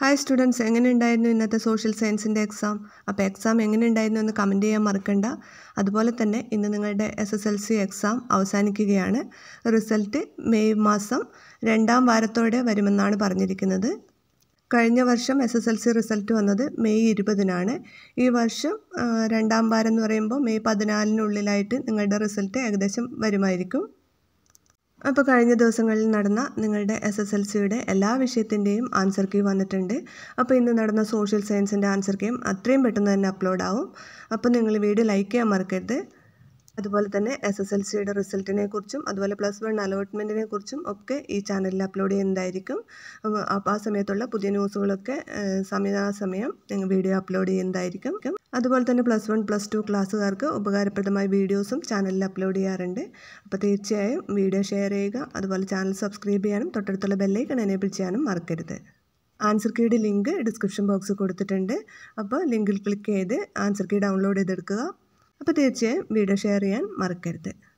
hi students എങ്ങനെ ഉണ്ടായിരുന്നു ഇന്നത്തെ സോഷ്യൽ സയൻസിൻ്റെ എക്സാം അപ്പോൾ എക്സാം എങ്ങനെ ഉണ്ടായിരുന്നു എന്ന് കമൻറ്റ് ചെയ്യാൻ മറക്കണ്ട അതുപോലെ തന്നെ ഇന്ന് നിങ്ങളുടെ S S L C exam അവസാനിക്കുകയാണ് റിസൾട്ട് മെയ് മാസം രണ്ടാം വാരത്തോടെ വരുമെന്നാണ് പറഞ്ഞിരിക്കുന്നത് കഴിഞ്ഞ വർഷം S S L C result വന്നത് മെയ് ഇരുപതിനാണ് ഈ വർഷം ആ, രണ്ടാം വാരം എന്ന് പറയുമ്പോൾ മെയ് പതിനാലിനുള്ളിലായിട്ട് നിങ്ങളുടെ റിസൾട്ട് ഏകദേശം വരുമായിരിക്കും അപ്പോൾ കഴിഞ്ഞ ദിവസങ്ങളിൽ നടന്ന നിങ്ങളുടെ എസ് എസ് എൽ സിയുടെ എല്ലാ വിഷയത്തിൻ്റെയും ആൻസർ കീ വന്നിട്ടുണ്ട് അപ്പോൾ ഇന്ന് നടന്ന സോഷ്യൽ സയൻസിൻ്റെ ആൻസർ കീയും അത്രയും പെട്ടെന്ന് തന്നെ അപ്ലോഡ് ആവും അപ്പോൾ നിങ്ങൾ വീഡിയോ ലൈക്ക് ചെയ്യാൻ മറക്കരുത് അതുപോലെ തന്നെ എസ് എസ് എൽ സിയുടെ റിസൾട്ടിനെ കുറിച്ചും അതുപോലെ പ്ലസ് വൺ അലോട്ട്മെൻറ്റിനെ കുറിച്ചും ഒക്കെ ഈ ചാനലിൽ അപ്ലോഡ് ചെയ്യുന്നതായിരിക്കും അപ്പോൾ അപ്പോൾ ആ സമയത്തുള്ള പുതിയ ന്യൂസുകളൊക്കെ ഏഹ്, സമയാസമയം ഞങ്ങൾ വീഡിയോ അപ്ലോഡ് ചെയ്യുന്നതായിരിക്കും അതുപോലെ തന്നെ പ്ലസ് വൺ പ്ലസ് ടു ക്ലാസ്സുകാർക്ക് ഉപകാരപ്രദമായ വീഡിയോസും ചാനലിൽ അപ്ലോഡ് ചെയ്യാറുണ്ട് അപ്പോൾ തീർച്ചയായും വീഡിയോ ഷെയർ ചെയ്യുക അതുപോലെ ചാനൽ സബ്സ്ക്രൈബ് ചെയ്യാനും തൊട്ടടുത്തുള്ള ബെല്ലൈക്കൺ എനേബിൾ ചെയ്യാനും മറക്കരുത് ആൻസർ കീയുടെ ലിങ്ക് ഡിസ്ക്രിപ്ഷൻ ബോക്സിൽ കൊടുത്തിട്ടുണ്ട് അപ്പോൾ ലിങ്കിൽ ക്ലിക്ക് ചെയ്ത് ആൻസർ കീ ഡൗൺലോഡ് ചെയ്തെടുക്കുക അപ്പോൾ തീർച്ചയായും വീഡിയോ ഷെയർ ചെയ്യാൻ മറക്കരുത്